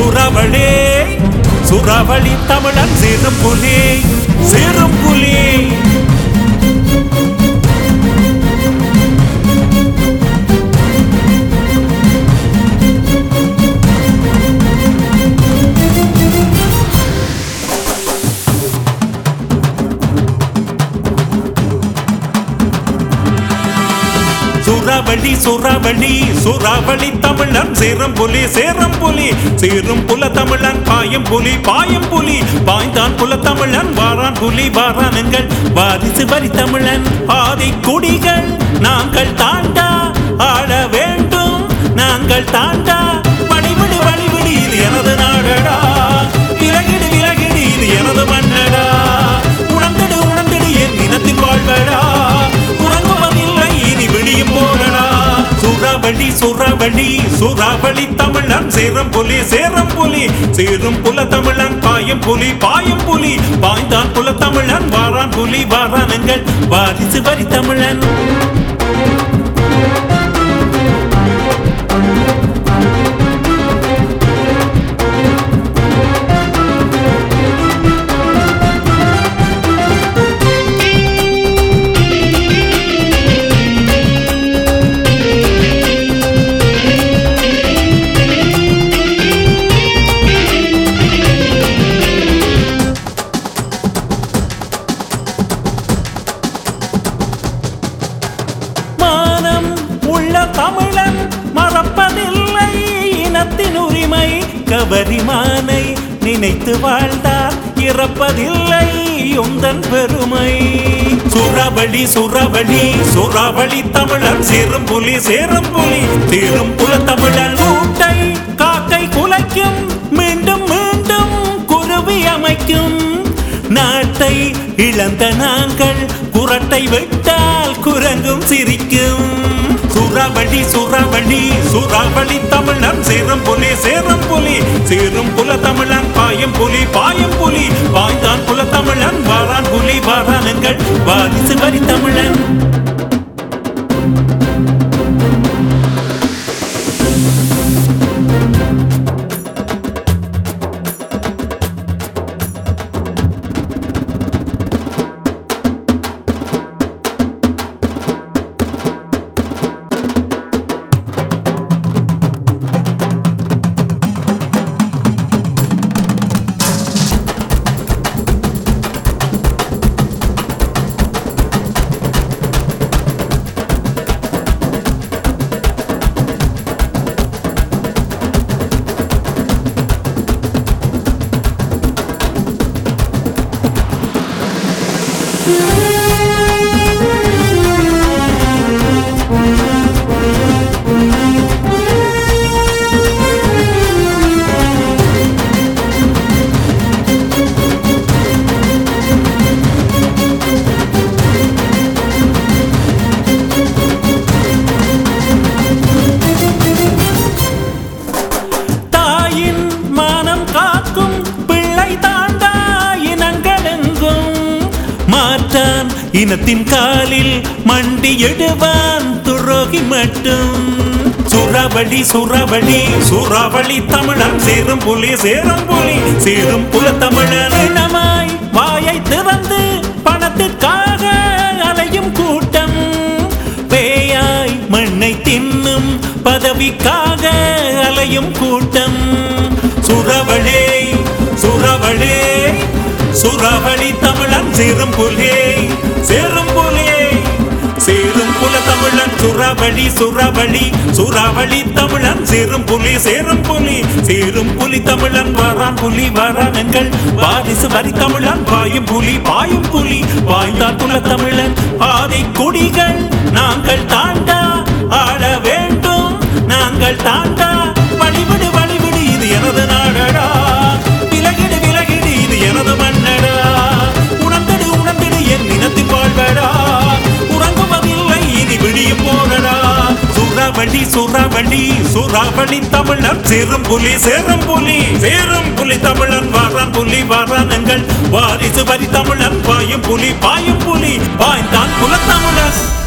சூறாவளி சூறாவளி தமிழன் சிறும் புலி சிறும் புலி சூறாவளி சூறாவளி சூறாவளி தமிழன் சேரும் புலி சேரும் புலி சேரும் புல தமிழன் பாயும் புலி பாயும் புலி பாய்ந்தான் புல தமிழன் வாரான் புலி வாரானுங்கள் வாரிசு வரி தமிழன் ஆதி குடிகள் நாங்கள் தாண்டா ஆள வேண்டும் நாங்கள் தாண்டா வழிவிடு வழிவிடு இது எனது நாடடா விலகிடு விலகிடு இது எனது மன்னடா உணர்ந்திடு உணர்ந்திடு என் இனத்தின் வாழ்வடா உறங்குவதில்லை இனி விடியும் போலடா சூறாவளி சூறாவளி சூறாவளி தமிழன் சேரும் புலி சேரும் புலி சேரும் புல தமிழன் பாயும் புலி பாயும் புலி பாய்ந்தான் புல தமிழன் வாரான் புலி வாரானுங்கள் வாரிசு வரி தமிழன் மானம் உள்ள தமிழன் மறப்பதில்லை இனத்தின் உரிமை கபரிமானை நினைத்து வாழ்ந்தார் இறப்பதில்லை உந்தன் பெருமை சூறாவளி சூறாவளி சூறாவளி தமிழன் சேரும் புலி சேரும் புலி சேரும் புல தமிழன் கூட்டை காக்கை குலைக்கும் மீண்டும் மீண்டும் குருவி அமைக்கும் நாட்டை இழந்த நாங்கள் குரட்டை விட்டால் குரங்கும் சிரிக்கும் சூறாவளி சூறாவளி சூறாவளி தமிழன் சேரும் புலி சேரும் புலி சேரும் புல தமிழன் பாயும் புலி பாயும் புலி பாய்ந்தான் புல தமிழன் வாரான் புலி வாரானுங்கள் வாரிசு வரி தமிழன் தாயின் மானம் காக்கும் பிள்ளை தாண்டா இனங்களெங்கும் மாற்றான் இனத்தின் காலில் மண்டி எடுவான் துரோகி மட்டும் சூறாவளி சூறாவளி சூறாவளி தமிழன் சேரும் புலி சேரும் புலி சேரும் புல தமிழன் இனமாய் வாயை திறந்து பணத்துக்காக அலையும் கூட்டம் பேயாய் மண்ணை தின்னும் பதவிக்காக அலையும் கூட்டம் சுறவழே சுறவழே சுறவழி தமிழன் சேரும் புலே சேரும் புலே சேரும் புல தமிழன் சுறவழி சுறவழி சுறாவளி தமிழன் சேரும் புலி சேரும் புலி சேரும் புலி தமிழன் வாரான் புலி வாரான் எங்கள் வாரிசு வரி தமிழன் பாயும் புலி பாயும் புலி பாய்ந்தான் புல தமிழன் ஆதி குடிகள் நாங்கள் தாண்டா ஆள வேண்டும் நாங்கள் தாண்டா வழிவிடு வழிவிடு இது எனது நாடடா விலகிடு விலகிடு இது எனது மன்னடா உணர்ந்திடு உணர்ந்திடு என் இனத்தின் வாழ்வடா உறங்குவதில்லை இனி விடியும் போடடா சூறாவளி சூறாவளி சூறாவளி தமிழன் சேரும் புலி சேரும் புலி சேரும் புலி தமிழன் வாரான் புலி வாரான் எங்கள் வாரிசு வரி தமிழன் பாயும் புலி பாயும் புலி பாய்ந்தான் புல தமிழன்